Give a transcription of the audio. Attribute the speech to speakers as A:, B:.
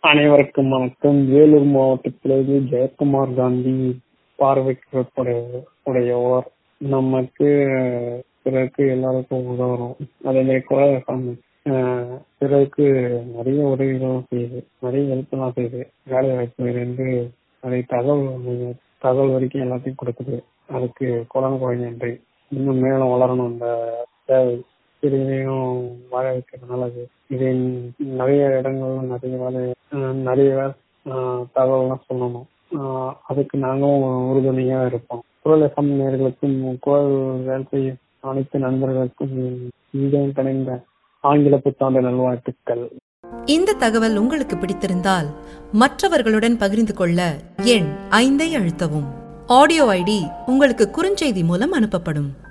A: அனைவருக்கும் வணக்கம் வேலூர் மாவட்டத்திலிருந்து ஜெயக்குமார் காந்தி பார்வைக்கு உடையவர் நமக்கு பிறருக்கு எல்லாருக்கும் உதவணும் அதே மாதிரி கூட பிறருக்கு நிறைய உதவிகளும் செய்யுது நிறைய ஹெல்ப்லாம் செய்யுது வேலை வாய்ப்பு இருந்து நிறைய தகவல் தகவல் வரைக்கும் எல்லாத்தையும் கொடுக்குது அதுக்கு குழந்தை குழந்தை நன்றி இன்னும் மேலும் வளரணும் இந்த சேவை இதையும் வாழ வைக்கிறது நல்லது இதை நிறைய இடங்கள்ல நிறைய வேலை நிறைய தகவல்லாம் சொல்லணும் அதுக்கு நாங்களும் உறுதுணையா இருப்போம் குரல் எஃப்எம் நேர்களுக்கும் குரல் வேலை செய்யும் அனைத்து நண்பர்களுக்கும் இந்தியம் கணிந்த ஆங்கில புத்தாண்டு நல்வாழ்த்துக்கள்
B: இந்த தகவல் உங்களுக்கு பிடித்திருந்தால் மற்றவர்களுடன் பகிர்ந்து கொள்ள எண் ஐந்தை அழுத்தவும் ஆடியோ ஐடி உங்களுக்கு குறுஞ்செய்தி மூலம் அனுப்பப்படும்